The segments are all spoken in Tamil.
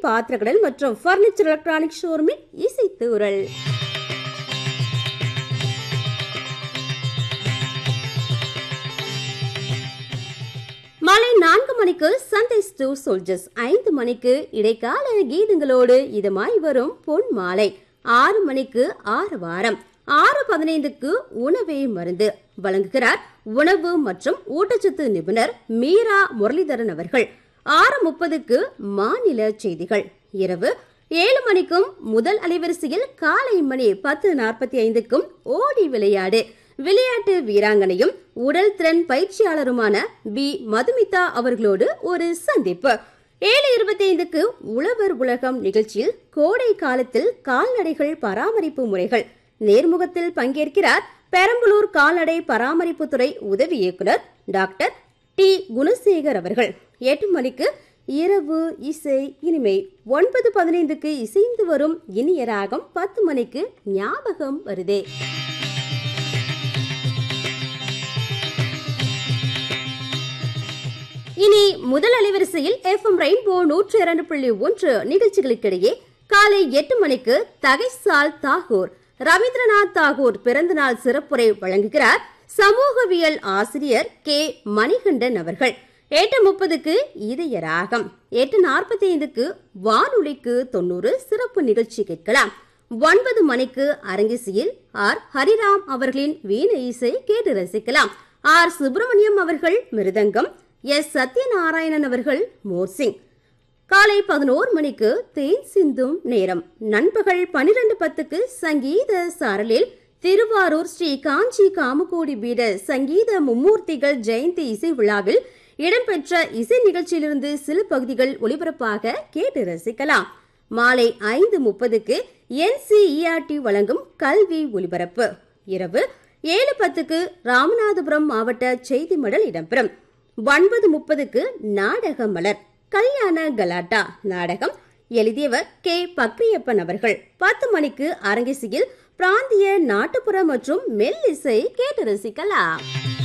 பாத்திரக்கடல் மற்றும் பர்னிச்சர் எலக்ட்ரானிக் ஷோரூமில் இசைத்தூரல் மாலை நான்கு மணிக்கு சண்டே ஸ்டூ சோல்ஜர்ஸ் ஐந்து மணிக்கு இடைக்கால கீதங்களோடு இதமாய் வரும் பொன் மாலை ஆறு மணிக்கு ஆறு வாரம் ஆறு பதினைந்துக்கு உணவே மருந்து வழங்குகிறார் உணவு மற்றும் ஊட்டச்சத்து நிபுணர் மீரா முரளிதரன் அவர்கள் ஆறு முப்பதுக்கு மாநில செய்திகள் இரவு ஏழு மணிக்கும் முதல் அலைவரிசையில் காலை மணி பத்து நாற்பத்தி ஐந்துக்கும் ஓடி விளையாடு விளையாட்டு வீராங்கனையும் உடல் திறன் பயிற்சியாளருமான பி மதுமிதா அவர்களோடு ஒரு சந்திப்பு ஏழு இருபத்தி ஐந்துக்கு உழவர் உலகம் நிகழ்ச்சியில் கோடை காலத்தில் கால்நடைகள் பராமரிப்பு முறைகள் நேர்முகத்தில் பங்கேற்கிறார் பெரம்பலூர் கால்நடை பராமரிப்புத்துறை உதவி இயக்குனர் டாக்டர் டி குணசேகர் அவர்கள் எட்டு மணிக்கு இரவு இசை இனிமை ஒன்பது பதினைந்துக்கு இசைந்து வரும் இனிய ராகம் பத்து மணிக்கு ஞாபகம் வருதே இனி முதல் அலைவரிசையில் எஃப்எம் ரெயின்போ நூற்றி இரண்டு புள்ளி ஒன்று நிகழ்ச்சிகளுக்கிடையே காலை எட்டு மணிக்கு தகைசால் தாகூர் ரவீந்திரநாத் தாகூர் பிறந்தநாள் சிறப்புரை வழங்குகிறார் சமூகவியல் ஆசிரியர் கே மணிகண்டன் அவர்கள் எட்டு முப்பதுக்கு இதய ராகம் எட்டு நாற்பத்தி ஐந்துக்கு வானொலிக்கு தொண்ணூறு சிறப்பு நிகழ்ச்சி கேட்கலாம் ஒன்பது மணிக்கு அரங்கிசையில் ஆர் ஹரிராம் அவர்களின் வீண இசை கேட்டு ரசிக்கலாம் ஆர் சுப்பிரமணியம் அவர்கள் மிருதங்கம் எஸ் சத்யநாராயணன் அவர்கள் மோர்சிங் காலை பதினோரு மணிக்கு தேன் சிந்தும் நேரம் நண்பகல் பனிரெண்டு பத்துக்கு சங்கீத சாரலில் திருவாரூர் ஸ்ரீ காஞ்சி காமகோடி பீட சங்கீத மும்மூர்த்திகள் ஜெயந்தி இசை விழாவில் இடம்பெற்ற இசை நிகழ்ச்சியிலிருந்து சில பகுதிகள் ஒளிபரப்பாக கேட்டு ரசிக்கலாம் மாலை ஐந்து முப்பதுக்கு என்சிஇஆர்டி வழங்கும் கல்வி ஒலிபரப்பு இரவு ஏழு பத்துக்கு ராமநாதபுரம் மாவட்ட செய்தி மடல் இடம்பெறும் ஒன்பது முப்பதுக்கு நாடக மலர் கல்யாண கலாட்டா நாடகம் எழுதியவர் கே பக்ரியப்பன் அவர்கள் பத்து மணிக்கு அரங்கிசையில் பிராந்திய நாட்டுப்புற மற்றும் மெல்லிசை கேட்டு ரசிக்கலாம்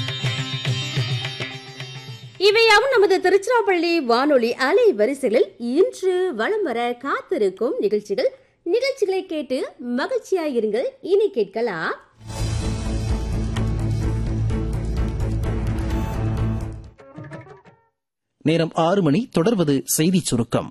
இவையாவும் நமது திருச்சிராப்பள்ளி வானொலி அலை வரிசைகளில் இன்று வலம் வர காத்திருக்கும் நிகழ்ச்சிகள் நிகழ்ச்சிகளை கேட்டு மகிழ்ச்சியாயிருங்கள் இனி கேட்கலாம் நேரம் ஆறு மணி தொடர்வது செய்திச் சுருக்கம்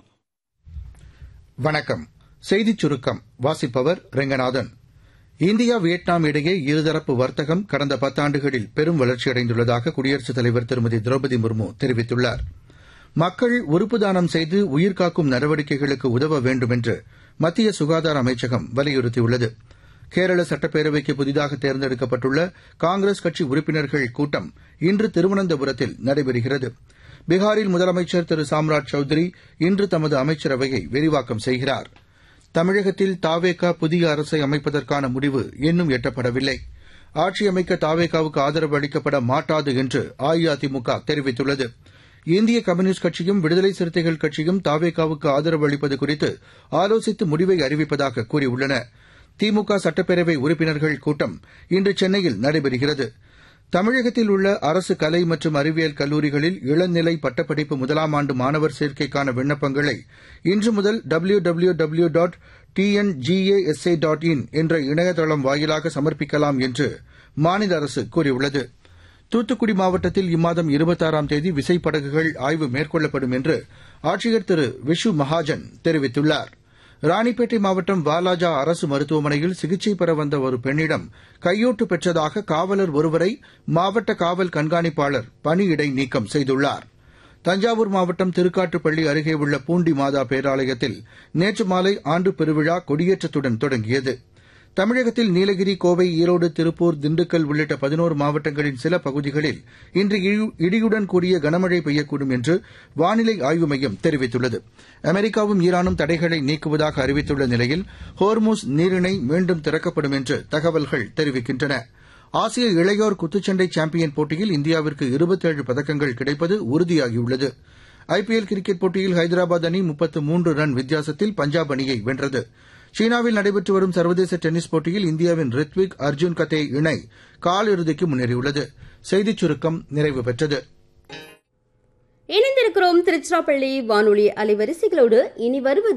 வணக்கம் செய்திச் சுருக்கம் வாசிப்பவர் ரெங்கநாதன் இந்தியா வியட்நாம் இடையே இருதரப்பு வர்த்தகம் கடந்த பத்தாண்டுகளில் பெரும் வளர்ச்சியடைந்துள்ளதாக குடியரசுத் தலைவர் திருமதி திரௌபதி முர்மு தெரிவித்துள்ளார் மக்கள் உறுப்பு தானம் செய்து உயிர்காக்கும் நடவடிக்கைகளுக்கு உதவ வேண்டும் என்று மத்திய சுகாதார அமைச்சகம் வலியுறுத்தியுள்ளது கேரள சட்டப்பேரவைக்கு புதிதாக தேர்ந்தெடுக்கப்பட்டுள்ள காங்கிரஸ் கட்சி உறுப்பினர்கள் கூட்டம் இன்று திருவனந்தபுரத்தில் நடைபெறுகிறது பீகாரில் முதலமைச்சர் திரு சாம்ராஜ் சௌத்ரி இன்று தமது அமைச்சரவையை விரிவாக்கம் செய்கிறார் தமிழகத்தில் தாவேகா புதிய அரசை அமைப்பதற்கான முடிவு இன்னும் எட்டப்படவில்லை ஆட்சியமைக்க தாவேகாவுக்கு ஆதரவு அளிக்கப்பட மாட்டாது என்று அஇஅதிமுக தெரிவித்துள்ளது இந்திய கம்யூனிஸ்ட் கட்சியும் விடுதலை சிறுத்தைகள் கட்சியும் தாவேகாவுக்கு ஆதரவு அளிப்பது குறித்து ஆலோசித்து முடிவை அறிவிப்பதாக கூறியுள்ளன திமுக சட்டப்பேரவை உறுப்பினர்கள் கூட்டம் இன்று சென்னையில் நடைபெறுகிறது தமிழகத்தில் உள்ள அரசு கலை மற்றும் அறிவியல் கல்லூரிகளில் இளநிலை பட்டப்படிப்பு முதலாம் ஆண்டு மாணவர் சேர்க்கைக்கான விண்ணப்பங்களை இன்று முதல் W W W dot TNGASA dot in என்ற இணையதளம் வாயிலாக சமர்ப்பிக்கலாம் என்று மாநில அரசு கூறியுள்ளது தூத்துக்குடி மாவட்டத்தில் இம்மாதம் இருபத்தாறாம் தேதி விசைப்படகுகள் ஆய்வு மேற்கொள்ளப்படும் என்று ஆட்சியர் திரு விஷு மகாஜன் தெரிவித்துள்ளார் ராணிப்பேட்டை மாவட்டம் வாலாஜா அரசு மருத்துவமனையில் சிகிச்சை பெற வந்த ஒரு பெண்ணிடம் கையூட்டு பெற்றதாக காவலர் ஒருவரை மாவட்ட காவல் கண்காணிப்பாளர் பணியிடை நீக்கம் செய்துள்ளார் தஞ்சாவூர் மாவட்டம் திருக்காட்டுப்பள்ளி அருகே உள்ள பூண்டி மாதா பேராலயத்தில் நேற்று மாலை ஆண்டு பெருவிழா கொடியேற்றத்துடன் தொடங்கியது தமிழகத்தில் நீலகிரி கோவை ஈரோடு திருப்பூர் திண்டுக்கல் உள்ளிட்ட பதினோரு மாவட்டங்களின் சில பகுதிகளில் இன்று இடியுடன் கூடிய கனமழை பெய்யக்கூடும் என்று வானிலை ஆய்வு மையம் தெரிவித்துள்ளது அமெரிக்காவும் ஈரானும் தடைகளை நீக்குவதாக அறிவித்துள்ள நிலையில் ஹோர்மூஸ் நீரிணை மீண்டும் திறக்கப்படும் என்று தகவல்கள் தெரிவிக்கின்றன ஆசிய இளையோர் குத்துச்சண்டை சாம்பியன் போட்டியில் இந்தியாவிற்கு இருபத்தேழு பதக்கங்கள் கிடைப்பது உறுதியாகியுள்ளது ஐபிஎல் கிரிக்கெட் போட்டியில் ஹைதராபாத் அணி முப்பத்து மூன்று ரன் வித்தியாசத்தில் பஞ்சாப் அணியை வென்றது சீனாவில் நடைபெற்று வரும் சர்வதேச டென்னிஸ் போட்டியில் இந்தியாவின் ரித்விக் அர்ஜுன் கதே இணை காலிறுதிக்கு முன்னேறியுள்ளது செய்திச் சுருக்கம் நிறைவு பெற்றது இணைந்திருக்கிறோம் திருச்சிராப்பள்ளி வானொலி அலைவரிசைகளோடு இனி வருவது